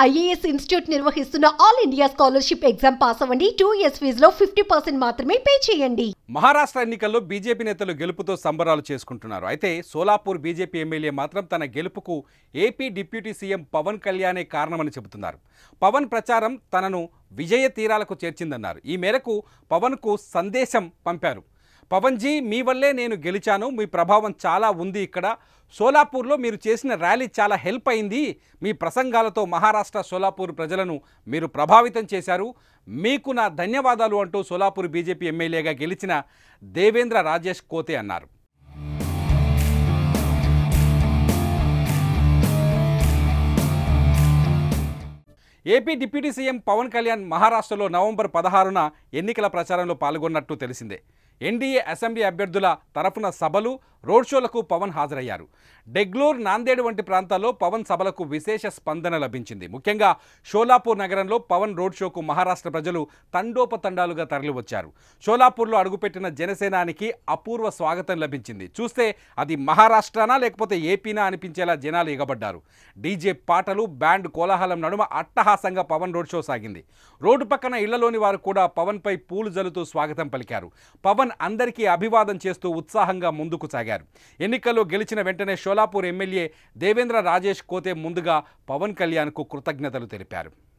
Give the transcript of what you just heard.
IAS institute నిర్వహిస్తున్న all India scholarship exam pass అవ్వండి two years ఫీజులో ఫిఫ్టీ పర్సెంట్ మాత్రమే పే చేయండి మహారాష్ట్ర ఎన్నికల్లో బీజేపీ నేతలు గెలుపుతో సంబరాలు చేసుకుంటున్నారు అయితే సోలాపూర్ బీజేపీ ఎమ్మెల్యే మాత్రం తన గెలుపుకు ఏపీ డిప్యూటీ సీఎం పవన్ కళ్యాణే కారణమని చెబుతున్నారు పవన్ ప్రచారం తనను విజయ తీరాలకు చేర్చిందన్నారు ఈ మేరకు పవన్కు సందేశం పంపారు పవన్ జీ మీ వల్లే నేను గెలిచాను మీ ప్రభావం చాలా ఉంది ఇక్కడ సోలాపూర్లో మీరు చేసిన ర్యాలీ చాలా హెల్ప్ అయింది మీ ప్రసంగాలతో మహారాష్ట్ర సోలాపూర్ ప్రజలను మీరు ప్రభావితం చేశారు మీకు నా ధన్యవాదాలు అంటూ సోలాపూర్ బీజేపీ ఎమ్మెల్యేగా గెలిచిన దేవేంద్ర రాజేష్ కోతే అన్నారు AP deputy CM Pawan Kalyan మహారాష్ట్రలో నవంబర్ పదహారున ఎన్నికల ప్రచారంలో పాల్గొన్నట్టు తెలిసిందే ఎన్డీఏ అసెంబ్లీ అభ్యర్థుల తరఫున సభలు రోడ్ షోలకు పవన్ హాజరయ్యారు డెగ్లూర్ నాందేడ్ వంటి ప్రాంతాల్లో పవన్ సభలకు విశేష స్పందన లభించింది ముఖ్యంగా షోలాపూర్ నగరంలో పవన్ రోడ్ షోకు మహారాష్ట్ర ప్రజలు తండోపతండాలుగా తరలివచ్చారు షోలాపూర్లో అడుగుపెట్టిన జనసేనానికి అపూర్వ స్వాగతం లభించింది చూస్తే అది మహారాష్ట్రనా లేకపోతే ఏపీనా అనిపించేలా జనాలు ఎగబడ్డారు డీజే పాటలు బ్యాండ్ కోలాహలం నడుమ అట్టహాసంగా పవన్ రోడ్ షో సాగింది రోడ్డు పక్కన ఇళ్లలోని వారు కూడా పవన్పై పూలు జల్లుతూ స్వాగతం పలికారు పవన్ అందరికీ అభివాదం చేస్తూ ఉత్సాహంగా ముందుకు సాగారు ఎన్నికల్లో గెలిచిన వెంటనే షోలాపూర్ ఎమ్మెల్యే దేవేంద్ర రాజేష్ కోతే ముందుగా పవన్ కళ్యాణ్కు కృతజ్ఞతలు తెలిపారు